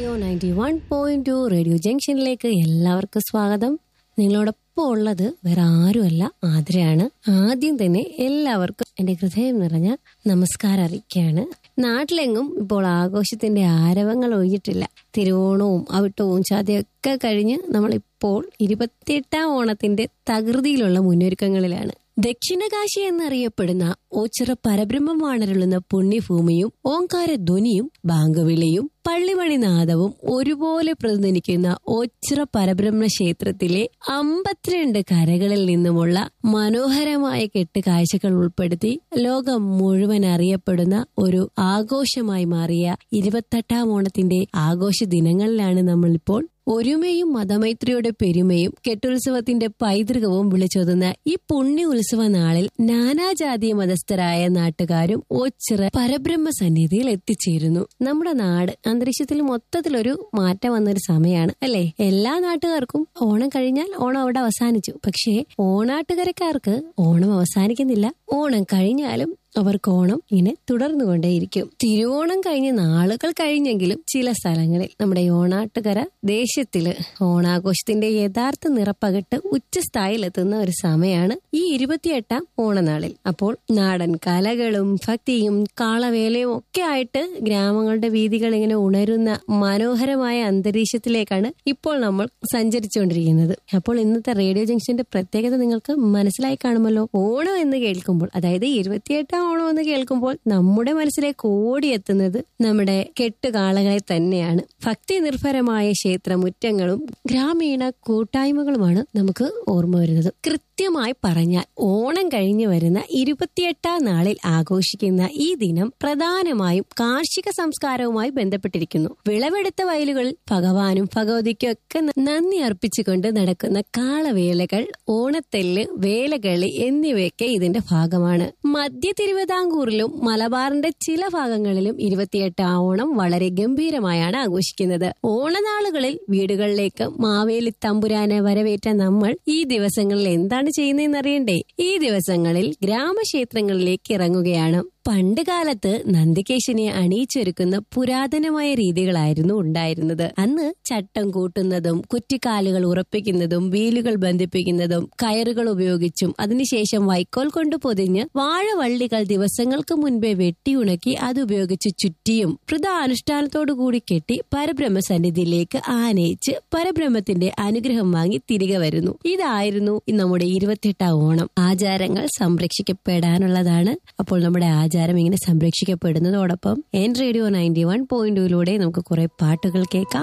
radio ninety one point two radio ജംഗ്ഷനിലേക്ക് എല്ലാവർക്കും സ്വാഗതം നിങ്ങളോടൊപ്പം ഉള്ളത് വേറെ ആരുമല്ല ആതിരയാണ് ആദ്യം തന്നെ എല്ലാവർക്കും എന്റെ ഹൃദയം നിറഞ്ഞ നമസ്കാരം അറിയിക്കുകയാണ് നാട്ടിലെങ്ങും ഇപ്പോൾ ആഘോഷത്തിന്റെ ആരവങ്ങൾ ഒഴിഞ്ഞിട്ടില്ല തിരുവോണവും അവിട്ടവും ചതയൊക്കെ കഴിഞ്ഞ് നമ്മളിപ്പോൾ ഇരുപത്തിയെട്ടാം ഓണത്തിന്റെ തകൃതിയിലുള്ള മുന്നൊരുക്കങ്ങളിലാണ് ദക്ഷിണകാശി എന്നറിയപ്പെടുന്ന ഓച്ചിറ പരബ്രഹ്മം വാണരുളുന്ന പുണ്യഭൂമിയും ഓങ്കാര ധ്വനിയും ബാങ്കവിളിയും പള്ളിമണിനാദവും ഒരുപോലെ പ്രതിനിധിക്കുന്ന ഓച്ചിറ പരബ്രഹ്മ ക്ഷേത്രത്തിലെ അമ്പത്തിരണ്ട് കരകളിൽ നിന്നുമുള്ള മനോഹരമായ കെട്ട് കാഴ്ചകൾ ഉൾപ്പെടുത്തി ലോകം മുഴുവൻ അറിയപ്പെടുന്ന ഒരു ആഘോഷമായി മാറിയ ഇരുപത്തെട്ടാം ഓണത്തിന്റെ ആഘോഷ ദിനങ്ങളിലാണ് നമ്മളിപ്പോൾ ഒരുമയും മതമൈത്രിയുടെ പെരുമയും കെട്ടുത്സവത്തിന്റെ പൈതൃകവും വിളിച്ചൊതുന്ന ഈ പുണ്യ ഉത്സവ നാളിൽ നാനാജാതി മതസ്ഥരായ നാട്ടുകാരും ഒച്ചിറ പരബ്രഹ്മ സന്നിധിയിൽ എത്തിച്ചേരുന്നു നമ്മുടെ നാട് അന്തരീക്ഷത്തിൽ മൊത്തത്തിലൊരു മാറ്റം വന്നൊരു സമയമാണ് അല്ലെ എല്ലാ നാട്ടുകാർക്കും ഓണം കഴിഞ്ഞാൽ ഓണം അവിടെ അവസാനിച്ചു പക്ഷേ ഓണാട്ടുകരക്കാർക്ക് ഓണം അവസാനിക്കുന്നില്ല ഓണം കഴിഞ്ഞാലും അവർക്ക് ഓണം ഇങ്ങനെ തുടർന്നുകൊണ്ടേയിരിക്കും തിരുവോണം കഴിഞ്ഞ് നാളുകൾ കഴിഞ്ഞെങ്കിലും ചില സ്ഥലങ്ങളിൽ നമ്മുടെ ഈ ഓണാട്ടുകര ദേശത്തില് ഓണാഘോഷത്തിന്റെ യഥാർത്ഥ നിറപ്പകട്ട് ഉച്ചസ്ഥായിലെത്തുന്ന ഒരു സമയമാണ് ഈ ഇരുപത്തിയെട്ടാം ഓണനാളിൽ അപ്പോൾ നാടൻ കലകളും ഭക്തിയും കാളവേലയും ഒക്കെ ആയിട്ട് ഗ്രാമങ്ങളുടെ വീതികൾ ഇങ്ങനെ ഉണരുന്ന മനോഹരമായ അന്തരീക്ഷത്തിലേക്കാണ് ഇപ്പോൾ നമ്മൾ സഞ്ചരിച്ചുകൊണ്ടിരിക്കുന്നത് അപ്പോൾ ഇന്നത്തെ റേഡിയോ ജംഗ്ഷന്റെ പ്രത്യേകത നിങ്ങൾക്ക് മനസ്സിലായി കാണുമല്ലോ ഓണം എന്ന് കേൾക്കുമ്പോൾ അതായത് ഇരുപത്തിയെട്ടാം ഓണം എന്ന് കേൾക്കുമ്പോൾ നമ്മുടെ മനസ്സിലേക്ക് ഓടിയെത്തുന്നത് നമ്മുടെ കെട്ടുകാളകളെ തന്നെയാണ് ഭക്തി നിർഭരമായ ക്ഷേത്രമുറ്റങ്ങളും ഗ്രാമീണ കൂട്ടായ്മകളുമാണ് നമുക്ക് ഓർമ്മ വരുന്നത് കൃത്യമായി പറഞ്ഞാൽ ഓണം കഴിഞ്ഞു വരുന്ന ഇരുപത്തിയെട്ടാം നാളിൽ ആഘോഷിക്കുന്ന ഈ ദിനം പ്രധാനമായും കാർഷിക സംസ്കാരവുമായി ബന്ധപ്പെട്ടിരിക്കുന്നു വിളവെടുത്ത വയലുകളിൽ ഭഗവാനും ഭഗവതിക്കും ഒക്കെ നന്ദി അർപ്പിച്ചുകൊണ്ട് നടക്കുന്ന കാളവേലകൾ ഓണത്തെല്ല് വേലകളി എന്നിവയൊക്കെ ഇതിന്റെ ഭാഗമാണ് മധ്യ തിരുവിതാംകൂറിലും മലബാറിന്റെ ചില ഭാഗങ്ങളിലും ഇരുപത്തിയെട്ടാം ഓണം വളരെ ഗംഭീരമായാണ് ആഘോഷിക്കുന്നത് ഓണനാളുകളിൽ വീടുകളിലേക്ക് മാവേലി തമ്പുരാനെ വരവേറ്റ നമ്മൾ ഈ ദിവസങ്ങളിൽ എന്താണ് ചെയ്യുന്നതെന്ന് അറിയണ്ടേ ഈ ദിവസങ്ങളിൽ ഗ്രാമക്ഷേത്രങ്ങളിലേക്ക് ഇറങ്ങുകയാണ് പണ്ട് കാലത്ത് നന്ദികേശനെ അണിയിച്ചൊരുക്കുന്ന പുരാതനമായ രീതികളായിരുന്നു ഉണ്ടായിരുന്നത് അന്ന് ചട്ടം കൂട്ടുന്നതും കുറ്റിക്കാലുകൾ ഉറപ്പിക്കുന്നതും വീലുകൾ ബന്ധിപ്പിക്കുന്നതും കയറുകൾ ഉപയോഗിച്ചും അതിനുശേഷം വൈക്കോൽ കൊണ്ട് പൊതിഞ്ഞ് വാഴവള്ളികൾ ദിവസങ്ങൾക്ക് മുൻപേ വെട്ടിയുണക്കി അതുപയോഗിച്ച് ചുറ്റിയും വൃതാനുഷ്ഠാനത്തോടു കൂടി കെട്ടി പരബ്രഹ്മ സന്നിധിയിലേക്ക് ആനയിച്ച് പരബ്രഹ്മത്തിന്റെ അനുഗ്രഹം വാങ്ങി തിരികെ വരുന്നു ഇതായിരുന്നു നമ്മുടെ ഇരുപത്തിയെട്ടാം ഓണം ആചാരങ്ങൾ സംരക്ഷിക്കപ്പെടാനുള്ളതാണ് അപ്പോൾ നമ്മുടെ ആചാരം ഇങ്ങനെ സംരക്ഷിക്കപ്പെടുന്നതോടൊപ്പം എൻ റേഡിയോ നയൻറ്റി വൺ പോയിന്റിലൂടെ നമുക്ക് കുറെ പാട്ടുകൾ കേൾക്കാം